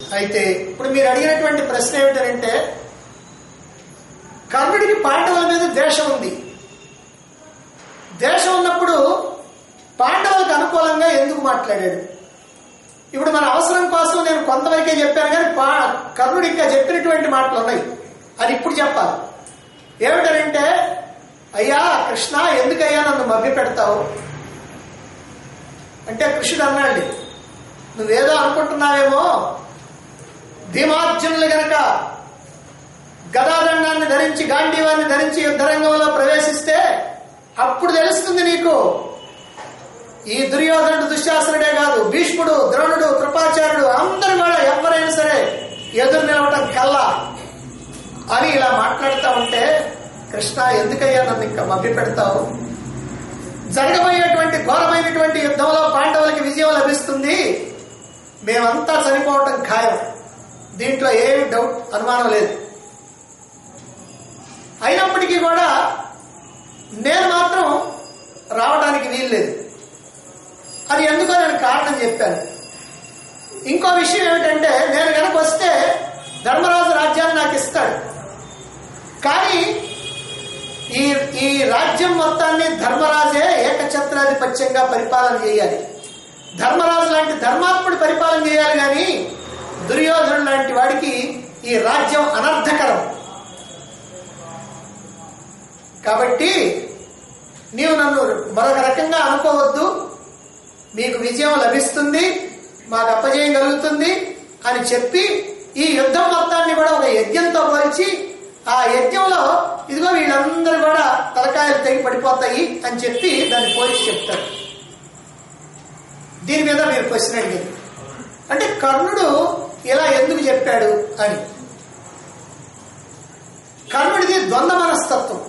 అయితే ఇప్పుడు మీరు అడిగినటువంటి ప్రశ్న ఏమిటంటే కర్ణుడికి పాండవుల మీద ద్వేషం ఉంది ద్వేషం ఉన్నప్పుడు పాండవులకు అనుకూలంగా ఎందుకు మాట్లాడాడు ఇప్పుడు మన అవసరం కోసం నేను కొంతవరకే చెప్పాను కానీ పా కర్ణుడు ఇంకా చెప్పినటువంటి మాటలు ఉన్నాయి అది ఇప్పుడు చెప్పాలి ఏమిటనంటే అయ్యా కృష్ణ ఎందుకయ్యా నన్ను మభ్య పెడతావు అంటే కృష్ణుడు అన్నాడు నువ్వేదో అనుకుంటున్నావేమో భీమార్జునులు గనక గదాదండాన్ని ధరించి గాంధీవాన్ని ధరించి యుద్ధరంగంలో ప్రవేశిస్తే అప్పుడు తెలుస్తుంది నీకు ఈ దుర్యోధనుడు దుశ్శాసనుడే కాదు భీష్ముడు ద్రోణుడు కృపాచార్యుడు అందరూ కూడా ఎవరైనా సరే ఎదురు నిలవటం కల్లా అని ఇలా మాట్లాడుతూ ఉంటే కృష్ణ ఎందుకయ్యా నన్ను ఇంకా మభ్య పెడతావు జరగబోయేటువంటి ఘోరమైనటువంటి యుద్ధంలో పాండవులకి విజయం లభిస్తుంది మేమంతా చనిపోవటం ఖాయం దీంట్లో ఏమి డౌట్ అనుమానం లేదు అయినప్పటికీ కూడా నేను మాత్రం రావడానికి వీల్లేదు అది ఎందుకో నేను కారణం చెప్పాను ఇంకో విషయం ఏమిటంటే నేను కనుక వస్తే ధర్మరాజు రాజ్యాన్ని నాకు ఇస్తాడు కానీ ఈ ఈ రాజ్యం మొత్తాన్ని ధర్మరాజే ఏకఛత్రాధిపత్యంగా పరిపాలన చేయాలి ధర్మరాజు లాంటి ధర్మాత్ముడు పరిపాలన చేయాలి కానీ దుర్యోధను లాంటి వాడికి ఈ రాజ్యం అనర్థకరం కాబట్టి నీవు నన్ను మరొక రకంగా అనుకోవద్దు మీకు విజయం లభిస్తుంది మాకు అప్పజయం కలుగుతుంది అని చెప్పి ఈ యుద్ధం మొత్తాన్ని కూడా ఒక యజ్ఞంతో పోల్చి ఆ యజ్ఞంలో ఇదిగో వీళ్ళందరూ కూడా తలకాయలు తెగి పడిపోతాయి అని చెప్పి దాన్ని పోల్చి చెప్తారు దీని మీద మీరు క్వశ్చన్ అడిగింది అంటే కర్ణుడు ఇలా ఎందుకు చెప్పాడు అని కర్ణుడిది ద్వంద్వ మనస్తత్వం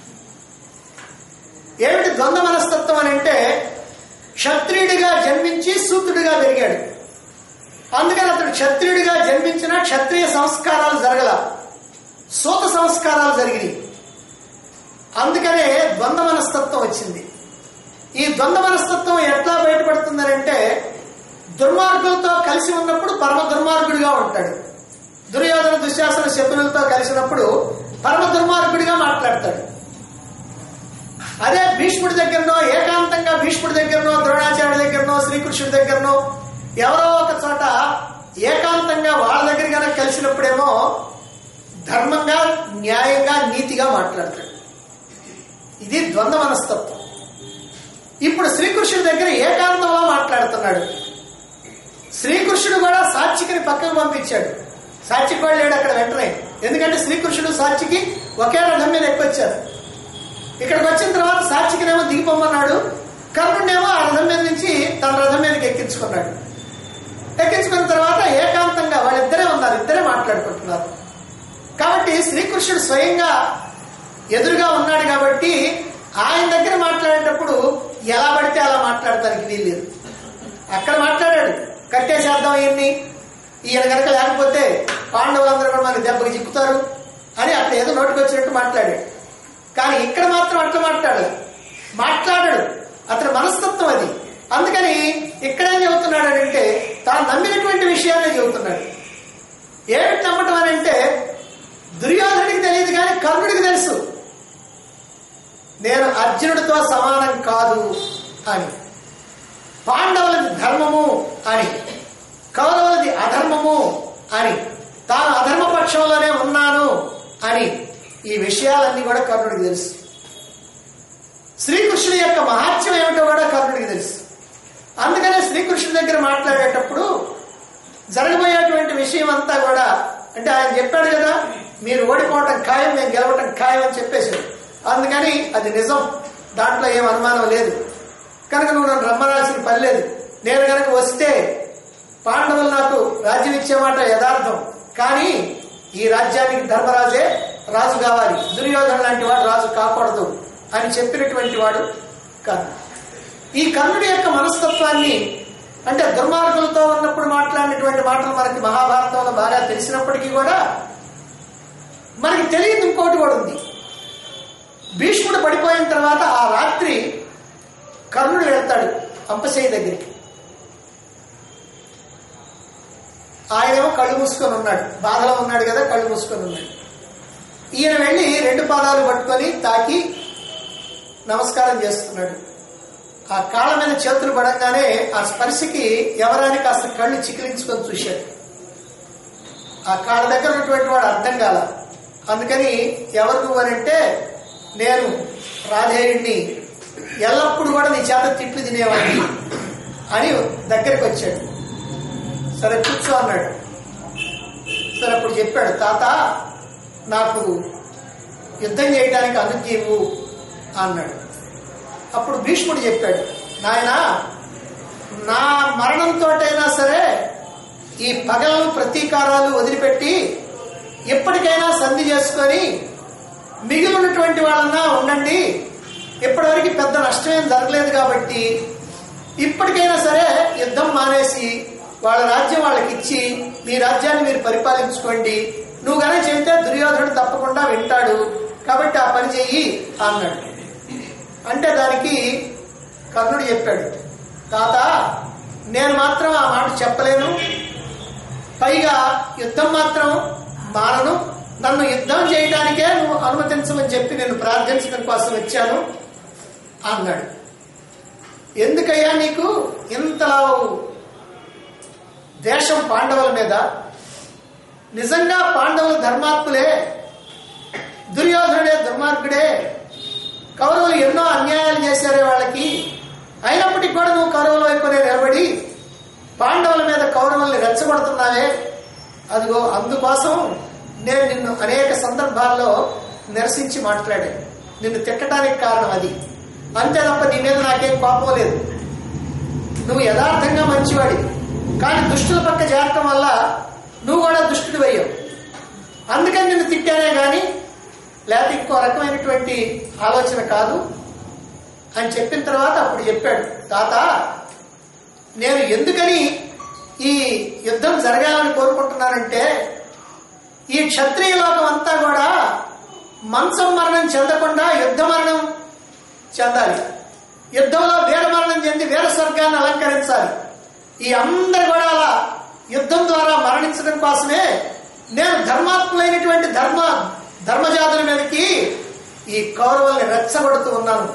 ఏమిటి ద్వంద్వ మనస్తత్వం అని అంటే క్షత్రియుడిగా జన్మించి సూతుడిగా పెరిగాడు అందుకని అతడు క్షత్రియుడిగా జన్మించిన క్షత్రియ సంస్కారాలు జరగల సూత సంస్కారాలు జరిగినాయి అందుకనే ద్వంద్వ మనస్తత్వం వచ్చింది ఈ ద్వంద్వ మనస్తత్వం ఎట్లా బయటపడుతుందనంటే దుర్మార్గులతో కలిసి ఉన్నప్పుడు పరమ దుర్మార్గుడిగా ఉంటాడు దుర్యోధన దుశ్శాసన శకునులతో కలిసినప్పుడు పరమ దుర్మార్గుడిగా మాట్లాడతాడు అదే భీష్ముడి దగ్గరనో ఏకాంతంగా భీష్ముడి దగ్గరనో ద్రోణాచార్యుడి దగ్గరనో శ్రీకృష్ణుడి దగ్గరనో ఎవరో ఒక చోట ఏకాంతంగా వాళ్ళ దగ్గర కనుక కలిసినప్పుడేమో ధర్మంగా న్యాయంగా నీతిగా మాట్లాడతాడు ఇది ద్వంద్వ మనస్తత్వం ఇప్పుడు శ్రీకృష్ణుడి దగ్గర ఏకాంతంలో మాట్లాడుతున్నాడు శ్రీకృష్ణుడు కూడా సాక్షికిని పక్కకు పంపించాడు సాక్షికి కూడా లేడు అక్కడ వెంటనే ఎందుకంటే శ్రీకృష్ణుడు సాక్షికి ఒకే రథం మీద ఎక్కొచ్చారు ఇక్కడికి వచ్చిన తర్వాత సాక్షికినేమో దిగిపోమన్నాడు కర్ణుడేమో ఆ రథం మీద నుంచి తన రథం మీదకి ఎక్కించుకున్నాడు ఎక్కించుకున్న తర్వాత ఏకాంతంగా వాళ్ళిద్దరే ఉన్నారు ఇద్దరే మాట్లాడుకుంటున్నారు కాబట్టి శ్రీకృష్ణుడు స్వయంగా ఎదురుగా ఉన్నాడు కాబట్టి ఆయన దగ్గర మాట్లాడేటప్పుడు ఎలా పడితే అలా మాట్లాడటానికి వీల్లేదు అక్కడ మాట్లాడాడు కట్టేసేద్దాం ఈయన్ని ఈయన కనుక లేకపోతే పాండవులందరూ కూడా మనకి దెబ్బకి చిక్కుతారు అని అక్కడ ఏదో నోటికి వచ్చినట్టు మాట్లాడాడు కానీ ఇక్కడ మాత్రం అట్లా మాట్లాడలేదు మాట్లాడాడు అతని మనస్తత్వం అది అందుకని ఇక్కడేం చెబుతున్నాడు అంటే తాను నమ్మినటువంటి విషయాన్ని చెబుతున్నాడు ఏమిటి నమ్మటం అని అంటే దుర్యోధనుడికి తెలియదు కానీ కర్ణుడికి తెలుసు నేను అర్జునుడితో సమానం కాదు అని పాండవులది ధర్మము అని కౌరవులది అధర్మము అని తాను అధర్మ పక్షంలోనే ఉన్నాను అని ఈ విషయాలన్నీ కూడా కర్ణుడికి తెలుసు శ్రీకృష్ణుడి యొక్క మహాత్యం ఏమిటో కూడా కర్ణుడికి తెలుసు అందుకనే శ్రీకృష్ణుడి దగ్గర మాట్లాడేటప్పుడు జరగబోయేటువంటి విషయం అంతా కూడా అంటే ఆయన చెప్పాడు కదా మీరు ఓడిపోవటం ఖాయం నేను గెలవటం ఖాయం అని చెప్పేశాడు అందుకని అది నిజం దాంట్లో ఏం అనుమానం లేదు కనుక నువ్వు నన్ను రమ్మనాల్సిన పని లేదు నేను కనుక వస్తే పాండవులు నాకు రాజ్యం ఇచ్చే మాట యథార్థం కానీ ఈ రాజ్యానికి ధర్మరాజే రాజు కావాలి దుర్యోధన లాంటి వాడు రాజు కాకూడదు అని చెప్పినటువంటి వాడు కర్ణుడు ఈ కర్ణుడి యొక్క మనస్తత్వాన్ని అంటే దుర్మార్గులతో ఉన్నప్పుడు మాట్లాడినటువంటి మాటలు మనకి మహాభారతంలో బాగా తెలిసినప్పటికీ కూడా మనకి తెలియదు ఇంకోటి కూడా ఉంది భీష్ముడు పడిపోయిన తర్వాత ఆ రాత్రి కర్ణుడు వెళ్తాడు అంపశయ్య దగ్గరికి ఆయనేమో కళ్ళు మూసుకొని ఉన్నాడు బాధలో ఉన్నాడు కదా కళ్ళు మూసుకొని ఉన్నాడు ఈయన వెళ్ళి రెండు పాదాలు పట్టుకొని తాకి నమస్కారం చేస్తున్నాడు ఆ కాళ్ళ మీద చేతులు పడంగానే ఆ స్పర్శకి ఎవరాని కాస్త కళ్ళు చికిలించుకొని చూశాడు ఆ కాళ్ళ దగ్గర ఉన్నటువంటి వాడు అర్థం కాల అందుకని ఎవరు నువ్వు అని అంటే నేను రాధేయుడిని ఎల్లప్పుడూ కూడా నీ చేత తిట్లు తినేవాడిని అని దగ్గరికి వచ్చాడు సరే కూర్చో అన్నాడు సరే అప్పుడు చెప్పాడు తాత నాకు యుద్ధం చేయడానికి అనుజ్ఞ ఇవ్వు అన్నాడు అప్పుడు భీష్ముడు చెప్పాడు నాయన నా మరణంతోటైనా సరే ఈ పగలను ప్రతీకారాలు వదిలిపెట్టి ఎప్పటికైనా సంధి చేసుకొని మిగిలి ఉన్నటువంటి వాళ్ళన్నా ఉండండి ఇప్పటివరకు పెద్ద నష్టమేం జరగలేదు కాబట్టి ఇప్పటికైనా సరే యుద్ధం మానేసి వాళ్ళ రాజ్యం వాళ్ళకి ఇచ్చి మీ రాజ్యాన్ని మీరు పరిపాలించుకోండి నువ్వు గనే చెబితే దుర్యోధనుడు తప్పకుండా వింటాడు కాబట్టి ఆ పని చెయ్యి అన్నాడు అంటే దానికి కర్ణుడు చెప్పాడు తాత నేను మాత్రం ఆ మాట చెప్పలేను పైగా యుద్ధం మాత్రం మానను నన్ను యుద్ధం చేయడానికే నువ్వు అనుమతించమని చెప్పి నేను ప్రార్థించడం కోసం వచ్చాను అన్నాడు ఎందుకయ్యా నీకు ఇంతలా దేశం పాండవుల మీద నిజంగా పాండవులు ధర్మాత్ములే దుర్యోధనుడే దుర్మార్గుడే కౌరవులు ఎన్నో అన్యాయాలు చేశారే వాళ్ళకి అయినప్పటికీ కూడా నువ్వు కౌరవుల వైపునే నిలబడి పాండవుల మీద కౌరవుల్ని రెచ్చగొడుతున్నావే అదిగో అందుకోసం నేను నిన్ను అనేక సందర్భాల్లో నిరసించి మాట్లాడాను నిన్ను తిట్టడానికి కారణం అది అంతే తప్ప నీ మీద నాకేం కోపం లేదు నువ్వు యథార్థంగా మంచివాడి కానీ దుష్టుల పక్క చేరటం వల్ల నువ్వు కూడా దుష్టుడు అయ్యావు అందుకని నిన్ను తిట్టానే గాని లేకపోతే ఇంకో రకమైనటువంటి ఆలోచన కాదు అని చెప్పిన తర్వాత అప్పుడు చెప్పాడు తాత నేను ఎందుకని ఈ యుద్ధం జరగాలని కోరుకుంటున్నానంటే ఈ క్షత్రియ లోకం అంతా కూడా మంచం మరణం చెందకుండా యుద్ధ మరణం చెందాలి యుద్ధంలో వీర మరణం చెంది వీర స్వర్గాన్ని అలంకరించాలి ఈ అందరు కూడా అలా యుద్ధం ద్వారా మరణించడం కోసమే నేను ధర్మాత్ములైనటువంటి ధర్మ ధర్మజాతుల మీదకి ఈ కౌరవుల్ని రెచ్చగొడుతూ ఉన్నాను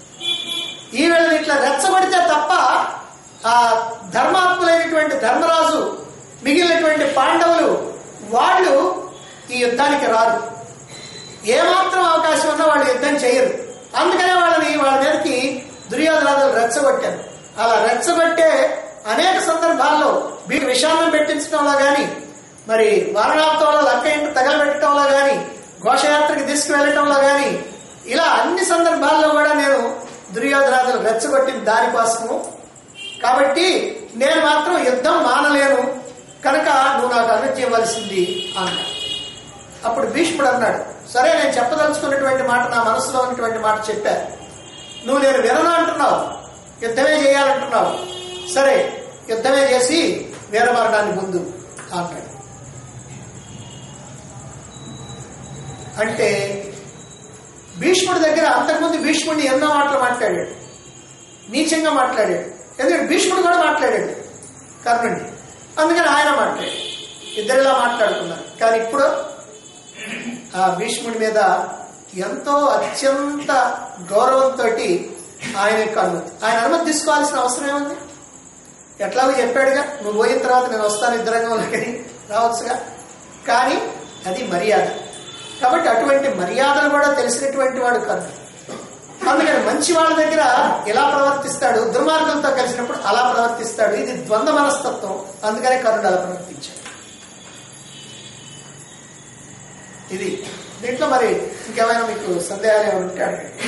ఈ వేళ ఇట్లా రెచ్చగొడితే తప్ప ఆ ధర్మాత్ములైనటువంటి ధర్మరాజు మిగిలినటువంటి పాండవులు వాళ్ళు ఈ యుద్ధానికి రారు ఏమాత్రం అవకాశం ఉన్నా వాళ్ళు యుద్ధం చేయరు అందుకనే వాళ్ళని వాళ్ళ మీదకి దుర్యోధనాదులు రెచ్చగొట్టారు అలా రెచ్చగొట్టే అనేక సందర్భాల్లో వీరు విషాన్నం పెట్టించడంలో గాని మరి వారణాంతంలో లంక ఇంటి తగలబెట్టడంలో గాని ఘోషయాత్రకి తీసుకువెళ్ళటంలో గాని ఇలా అన్ని సందర్భాల్లో కూడా నేను దుర్యోధనాదులు రెచ్చగొట్టిన దానికోసము కాబట్టి నేను మాత్రం యుద్ధం మానలేను కనుక నువ్వు నాకు అనుజ్ఞ ఇవ్వాల్సింది అన్నాడు అప్పుడు భీష్ముడు అన్నాడు సరే నేను చెప్పదలుచుకున్నటువంటి మాట నా మనసులో ఉన్నటువంటి మాట చెప్పా నువ్వు నేను వినను అంటున్నావు యుద్ధమే చేయాలంటున్నావు సరే యుద్ధమే చేసి వీరమరణాన్ని ముందు అన్నాడు అంటే భీష్ముడి దగ్గర అంతకుముందు భీష్ముడిని ఎన్నో మాటలు మాట్లాడాడు నీచంగా మాట్లాడాడు ఎందుకంటే భీష్ముడు కూడా మాట్లాడాడు కర్ణుడిని అందుకని ఆయన మాట్లాడాడు ఇద్దరిలా మాట్లాడుకున్నారు కానీ ఇప్పుడు ఆ భీష్ముడి మీద ఎంతో అత్యంత గౌరవంతో ఆయన యొక్క అనుమతి ఆయన అనుమతి తీసుకోవాల్సిన అవసరం ఏముంది ఎట్లాగో చెప్పాడుగా నువ్వు పోయిన తర్వాత నేను వస్తాను ఇద్దరంగంలోకి రావచ్చుగా కానీ అది మర్యాద కాబట్టి అటువంటి మర్యాదలు కూడా తెలిసినటువంటి వాడు కర్ణుడు అందుకని మంచి వాళ్ళ దగ్గర ఎలా ప్రవర్తిస్తాడు దుర్మార్గులతో కలిసినప్పుడు అలా ప్రవర్తిస్తాడు ఇది ద్వంద్వ మనస్తత్వం అందుకనే కర్ణుడు అలా ప్రవర్తించాడు ఇది దీంట్లో మరి ఇంకేమైనా మీకు సందేహాలు ఏమైనా ఉంటే అడగండి